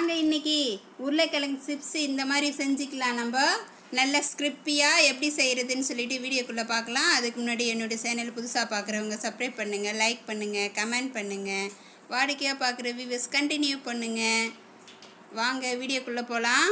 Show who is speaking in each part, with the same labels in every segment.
Speaker 1: வாங்க இன்னைக்கு உருளைக்கிழங்கு சிப்ஸ் இந்த மாதிரி செஞ்சுக்கலாம் நம்ம நல்ல ஸ்கிரிப்பியாக எப்படி செய்கிறதுன்னு சொல்லிட்டு வீடியோக்குள்ளே பார்க்கலாம் அதுக்கு முன்னாடி என்னோடய சேனல் புதுசாக பார்க்குறவங்க சப்ஸ்கிரைப் பண்ணுங்கள் லைக் பண்ணுங்கள் கமெண்ட் பண்ணுங்கள் வாடிக்கையாக பார்க்குற வியூவர்ஸ் கண்டினியூ பண்ணுங்கள் வாங்க வீடியோக்குள்ளே போகலாம்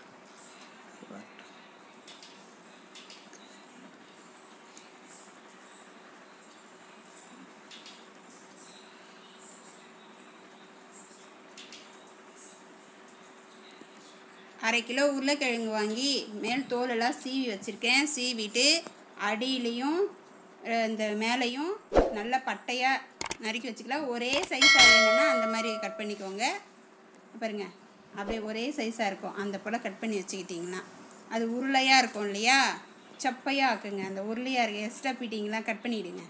Speaker 1: அரை கிலோ உருளைக்கிழங்கு வாங்கி மேல் தோலெல்லாம் சீவி வச்சுருக்கேன் சீவிட்டு அடியிலையும் அஹ், இந்த மேலேயும் நல்லா பட்டையாக நறுக்கி வச்சுக்கலாம் ஒரே சைஸாக வேணும்னா அந்த மாதிரி கட் பண்ணிக்கோங்க பாருங்க அப்படியே ஒரே சைஸாக இருக்கும் அந்த போல் கட் பண்ணி வச்சுக்கிட்டிங்கன்னா அது உருளையாக இருக்கும் இல்லையா சப்பையாக ஆக்குங்க அந்த உருளையாக இருக்க எக்ஸ்ட்ரா பீட்டிங்லாம் கட் பண்ணிவிடுங்க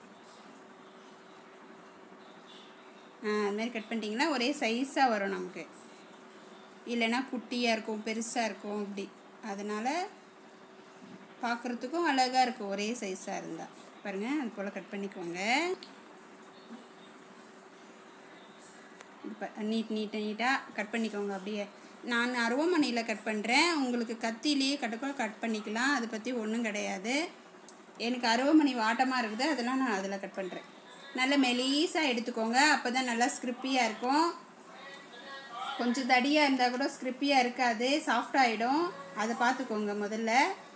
Speaker 1: அது மாதிரி கட் பண்ணிட்டீங்கன்னா ஒரே சைஸாக வரும் நமக்கு இல்லைன்னா குட்டியாக இருக்கும் பெருசாக இருக்கும் அப்படி அதனால் பார்க்குறதுக்கும் அழகாக இருக்கும் ஒரே சைஸாக இருந்தால் பாருங்கள் அது போல் கட் பண்ணிக்கோங்க இப்போ நீட் நீட் நீட்டாக கட் பண்ணிக்கோங்க அப்படியே நான் அருவமனையில் கட் பண்ணுறேன் உங்களுக்கு கத்திலேயே கட்டக்கூட கட் பண்ணிக்கலாம் அதை பற்றி ஒன்றும் கிடையாது எனக்கு அருவமனை வாட்டமாக இருக்குது அதெல்லாம் நான் அதில் கட் பண்ணுறேன் நல்ல மெலீஸாக எடுத்துக்கோங்க அப்போ தான் நல்லா ஸ்கிரிப்பியாக இருக்கும் கொஞ்சம் தடியாக இருந்தால் கூட ஸ்கிரிப்பியாக இருக்காது சாஃப்ட் ஆகிடும் அதை பார்த்துக்கோங்க முதல்ல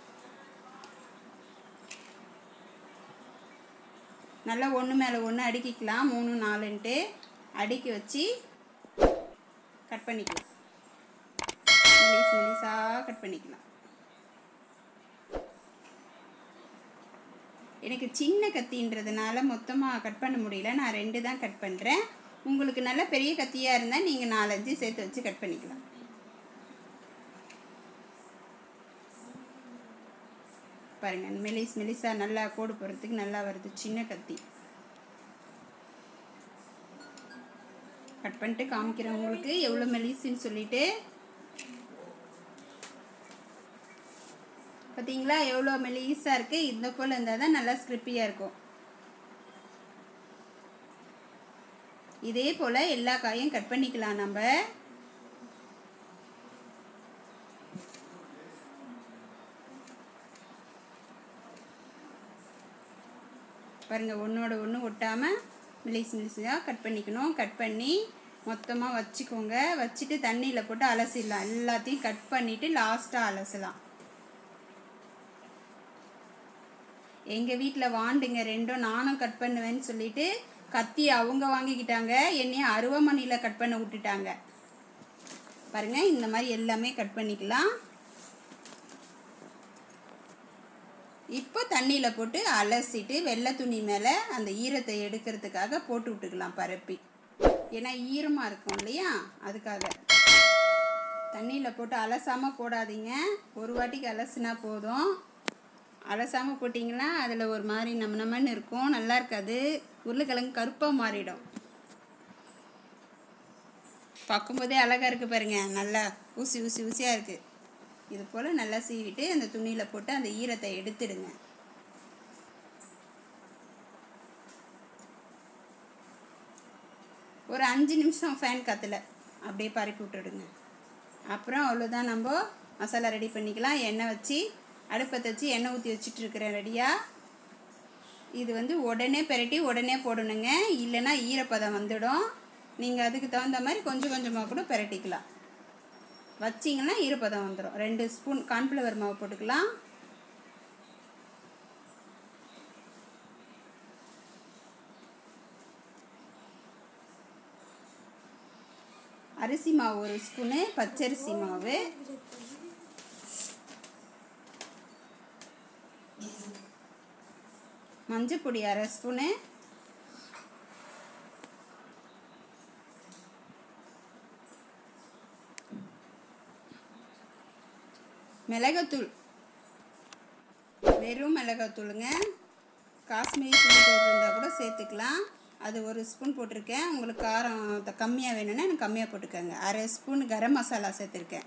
Speaker 1: நல்லா ஒன்று மேலே ஒன்று அடுக்கிக்கலாம் மூணு நாலுன்ட்டு அடுக்கி வச்சு கட் பண்ணிக்கலாம் மெலிஸ் மெலிஸாக கட் பண்ணிக்கலாம் எனக்கு சின்ன கத்தின்றதுனால மொத்தமாக கட் பண்ண முடியல நான் ரெண்டு தான் கட் பண்ணுறேன் உங்களுக்கு நல்ல பெரிய கத்தியாக இருந்தால் நீங்கள் நாலஞ்சு சேர்த்து வச்சு கட் பண்ணிக்கலாம் பாருங்கள் மெலிஸ் மெலிஸாக நல்லா கோடு போடுறதுக்கு நல்லா வருது சின்ன கத்தி கட் பண்ணிட்டு காமிக்கிறேன் உங்களுக்கு எவ்வளோ மெலிசுன்னு சொல்லிட்டு பார்த்தீங்களா எவ்வளோ மெலிஸாக இருக்குது இந்த போல் இருந்தால் தான் நல்லா ஸ்கிரிப்பியாக இருக்கும் இதே போல் எல்லா காயும் கட் பண்ணிக்கலாம் நம்ம பாருங்கள் ஒன்றோட ஒன்று ஒட்டாமல் மெலிஸ் மெலிஸாக கட் பண்ணிக்கணும் கட் பண்ணி மொத்தமாக வச்சுக்கோங்க வச்சுட்டு தண்ணியில் போட்டு அலசிடலாம் எல்லாத்தையும் கட் பண்ணிவிட்டு லாஸ்ட்டாக அலசலாம் எங்கள் வீட்டில் வாண்டுங்க ரெண்டும் நானும் கட் பண்ணுவேன்னு சொல்லிட்டு கத்தி அவங்க வாங்கிக்கிட்டாங்க என்னையும் அருவமனையில் கட் பண்ண விட்டுட்டாங்க பாருங்க இந்த மாதிரி எல்லாமே கட் பண்ணிக்கலாம் இப்போ தண்ணியில் போட்டு அலசிட்டு வெள்ளை துணி மேலே அந்த ஈரத்தை எடுக்கிறதுக்காக போட்டு விட்டுக்கலாம் பரப்பி ஏன்னா ஈரமாக இருக்கும் இல்லையா அதுக்காக தண்ணியில் போட்டு அலசாமல் போடாதீங்க ஒரு வாட்டிக்கு அலசுனா போதும் அலசாமல் போட்டிங்கன்னா அதில் ஒரு மாதிரி நம்ம நம்மன்னு இருக்கும் நல்லா இருக்காது உருளைக்கிழங்கு கருப்பாக மாறிடும் பார்க்கும்போதே அழகாக இருக்குது பாருங்க நல்லா ஊசி ஊசி ஊசியாக இருக்குது இது போல் நல்லா சீவிட்டு அந்த துணியில் போட்டு அந்த ஈரத்தை எடுத்துடுங்க ஒரு அஞ்சு நிமிஷம் ஃபேன் காற்றுல அப்படியே பரப்பி விட்டுடுங்க அப்புறம் அவ்வளோதான் நம்ம மசாலா ரெடி பண்ணிக்கலாம் எண்ணெய் வச்சு அடுப்பத்தை வச்சு எண்ணெய் ஊற்றி வச்சுட்டு இருக்கிறேன் ரெடியாக இது வந்து உடனே பெரட்டி உடனே போடணுங்க இல்லைன்னா ஈரப்பதம் வந்துடும் நீங்கள் அதுக்கு தகுந்த மாதிரி கொஞ்சம் கொஞ்சமாக கூட பெரட்டிக்கலாம் வச்சிங்கன்னா ஈரப்பதம் வந்துடும் ரெண்டு ஸ்பூன் கார்ன்ஃப்ளவர் மாவு போட்டுக்கலாம் அரிசி மாவு ஒரு ஸ்பூனு பச்சரிசி மாவு மஞ்சள் பொடி அரை ஸ்பூனு மிளகாத்தூள் வெறும் மிளகாத்தூளுங்க காஷ்மீரி சில்லி பவுடர் இருந்தால் கூட சேர்த்துக்கலாம் அது ஒரு ஸ்பூன் போட்டிருக்கேன் உங்களுக்கு காரம் த- கம்மியாக வேணும்னா எனக்கு கம்மியாக போட்டுக்கோங்க அரை ஸ்பூன் கரம் மசாலா சேர்த்துருக்கேன்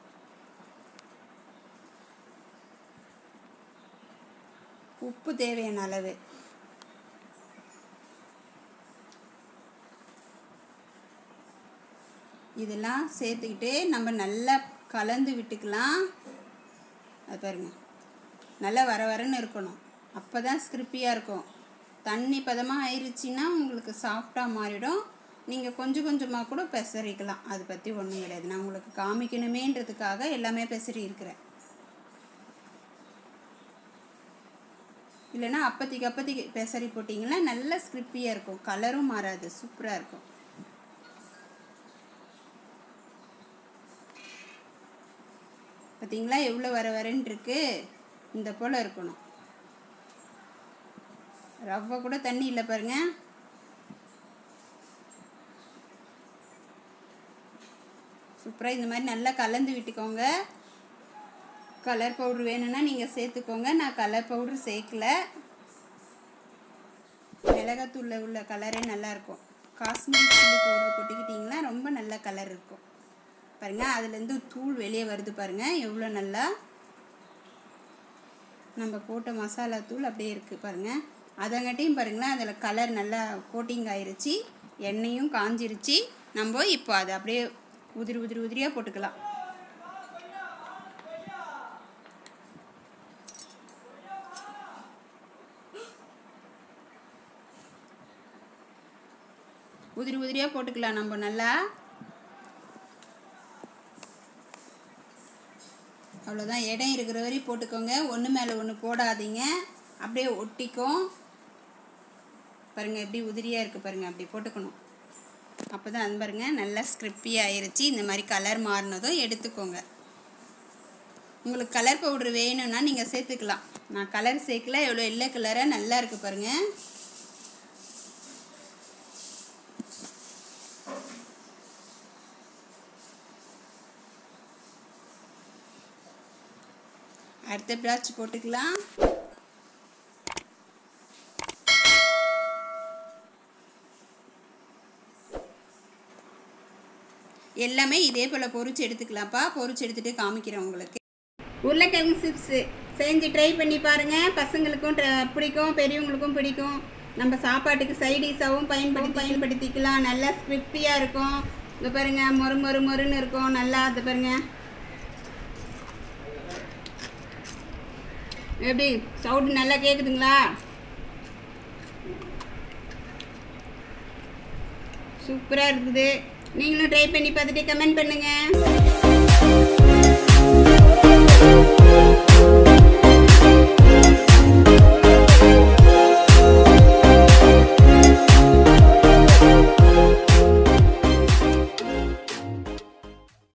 Speaker 1: உப்பு தேவையான அளவு இதெல்லாம் சேர்த்துக்கிட்டு நம்ம நல்லா கலந்து விட்டுக்கலாம் அது பாருங்க நல்லா வர வரன்னு இருக்கணும் அப்போ தான் ஸ்கிரிப்பியாக இருக்கும் தண்ணி பதமாக ஆயிடுச்சின்னா உங்களுக்கு சாஃப்டாக மாறிடும் நீங்கள் கொஞ்சம் கொஞ்சமாக கூட பெசரிக்கலாம் அதை பற்றி ஒன்றும் கிடையாது நான் உங்களுக்கு காமிக்கணுமேன்றதுக்காக எல்லாமே பெசரி இருக்கிறேன் இல்லைன்னா அப்பத்திக்கு அப்பத்திக்கு பெசரி போட்டிங்கன்னா நல்ல ஸ்கிரிப்பியாக இருக்கும் கலரும் மாறாது சூப்பராக இருக்கும் பார்த்தீங்களா எவ்வளோ வர வரன்னு இருக்கு இந்த போல் இருக்கணும் ரவை கூட தண்ணி இல்லை பாருங்க சூப்பராக இந்த மாதிரி நல்லா கலந்து விட்டுக்கோங்க கலர் பவுட்ரு வேணும்னா நீங்கள் சேர்த்துக்கோங்க நான் கலர் பவுட்ரு சேர்க்கல மிளகாத்தூளில் உள்ள கலரே நல்லாயிருக்கும் காஸ்மெட்டிக் சில்லி பவுட்ரு கொட்டிக்கிட்டிங்கன்னா ரொம்ப நல்ல கலர் இருக்கும் பாருங்கள் அதுலேருந்து தூள் வெளியே வருது பாருங்கள் எவ்வளோ நல்லா நம்ம போட்ட மசாலா தூள் அப்படியே இருக்குது பாருங்கள் அதங்காட்டியும் பாருங்களேன் அதில் கலர் நல்லா கோட்டிங் ஆயிருச்சு எண்ணெயும் காஞ்சிருச்சு நம்ம இப்போ அதை அப்படியே உதிரி உதிரி உதிரியாக போட்டுக்கலாம் உதிரி உதிரியாக போட்டுக்கலாம் நம்ம நல்லா அவ்வளோதான் இடம் இருக்கிற வரையும் போட்டுக்கோங்க ஒன்று மேலே ஒன்று போடாதீங்க அப்படியே ஒட்டிக்கும் பாருங்கள் எப்படி உதிரியாக இருக்குது பாருங்கள் அப்படி போட்டுக்கணும் அப்போ தான் அது பாருங்கள் நல்லா ஸ்கிரிப்பி ஆயிருச்சு இந்த மாதிரி கலர் மாறினதும் எடுத்துக்கோங்க உங்களுக்கு கலர் பவுட்ரு வேணும்னா நீங்கள் சேர்த்துக்கலாம் நான் கலர் சேர்க்கல எவ்வளோ எல்லோ கலராக நல்லா இருக்குது பாருங்கள் அடுத்த பிளாச் போட்டுக்கலாம் எல்லாமே இதே போல் பொரிச்சு எடுத்துக்கலாம்ப்பா பொரிச்சு எடுத்துகிட்டு காமிக்கிறேன் உங்களுக்கு உருளைக்கிழங்கு சிப்ஸு செஞ்சு ட்ரை பண்ணி பாருங்கள் பசங்களுக்கும் ட்ர- பிடிக்கும் பெரியவங்களுக்கும் பிடிக்கும் நம்ம சாப்பாட்டுக்கு சைடிஷாகவும் பயன்படுத்தி பயன்படுத்திக்கலாம் நல்லா ஸ்கிரிப்டியாக இருக்கும் இங்கே பாருங்கள் மொறு மொறு மொறுன்னு இருக்கும் நல்லா அது பாருங்கள் எப்படி சவுண்டு நல்லா கேட்குதுங்களா சூப்பராக இருக்குது நீங்களும் ட்ரை பண்ணி பார்த்துட்டு கமெண்ட் பண்ணுங்கள்